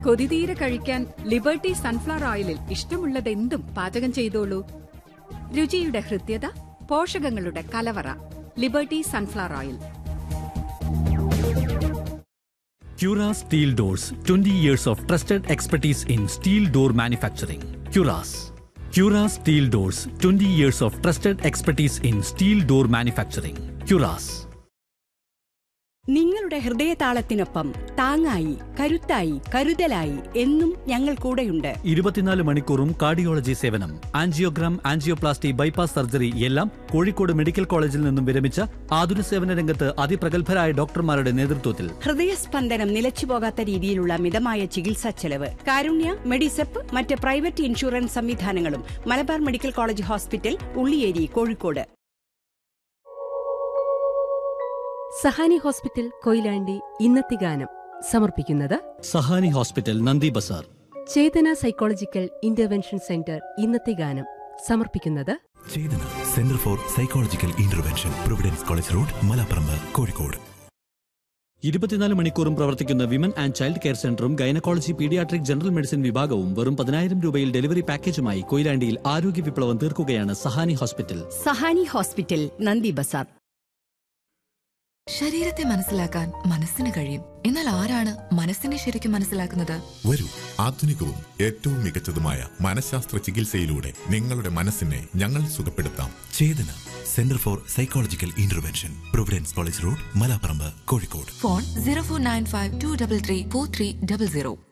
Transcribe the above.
കൊതിതീരെ കഴിക്കാൻ liberty sunflower ഓയിലിൽ ഇഷ്ടമുള്ളതെന്തും പാചകം ചെയ്തോളൂ രുചിയുടെ ഹൃദ്യത പോഷകങ്ങളുടെ കലവറ Liberty sunflower oil Cura Steel Doors 20 years of trusted expertise in steel door manufacturing. Curas. Cura Steel Doors 20 years of trusted expertise in steel door manufacturing. Curas. നിങ്ങളുടെ ഹൃദയതാളത്തിനൊപ്പം താങ്ങായി കരുത്തായി കരുതലായി എന്നും ഞങ്ങൾ കൂടെയുണ്ട് ഇരുപത്തിനാല് മണിക്കൂറും കാർഡിയോളജി സേവനം ആൻജിയോഗ്രാം ആൻജിയോപ്ലാസ്റ്റി ബൈപ്പാസ് സർജറി എല്ലാം Kozhikode medical കോളേജിൽ നിന്നും വിരമിച്ച ആതുര സേവന രംഗത്ത് അതിപ്രഗത്ഭരായ ഡോക്ടർമാരുടെ നേതൃത്വത്തിൽ ഹൃദയസ്പന്ദനം നിലച്ചുപോകാത്ത രീതിയിലുള്ള മിതമായ ചികിത്സാ ചെലവ് കാരുണ്യ മെഡിസെപ്പ് മറ്റ് പ്രൈവറ്റ് ഇൻഷുറൻസ് സംവിധാനങ്ങളും Malabar medical college hospital Ulliyeri Kozhikode Sahani hospital Koyilandy ഇന്നത്തെ ഗാനം സമർപ്പിക്കുന്നത് Sahani hospital Nandi Bazar Chethana psychological intervention centre ഇന്നത്തെ ഗാനം സമർപ്പിക്കുന്നത് Chethana centre for psychological intervention Providence college road Malaparamba Kozhikode ഇരുപത്തിനാല് മണിക്കൂറും പ്രവർത്തിക്കുന്ന വിമൻ ആൻഡ് ചൈൽഡ് കെയർ സെന്ററും ഗൈനക്കോളജി പീഡിയാട്രിക് ജനറൽ മെഡിസിൻ വിഭാഗവും വെറും പതിനായിരം രൂപയിൽ ഡെലിവറി പാക്കേജുമായി കൊയിലാണ്ടിയിൽ ആരോഗ്യ വിപ്ലവം തീർക്കുകയാണ് സഹാനി ഹോസ്പിറ്റൽ സഹാനി ഹോസ്പിറ്റൽ നന്ദി ബസാർ ശരീരത്തെ മനസ്സിലാക്കാൻ മനസ്സിന് കഴിയും എന്നാൽ ആരാണ് മനസ്സിനെ ശരിക്കും മനസ്സിലാക്കുന്നത് വരൂ ആധുനികവും ഏറ്റവും മികച്ചതുമായ മനഃശാസ്ത്ര ചികിത്സയിലൂടെ നിങ്ങളുടെ മനസ്സിനെ ഞങ്ങൾ സുഖപ്പെടുത്താം Chethana centre for psychological intervention Providence college road Malaparamba Kozhikode phone zero four nine five two double three four three double zero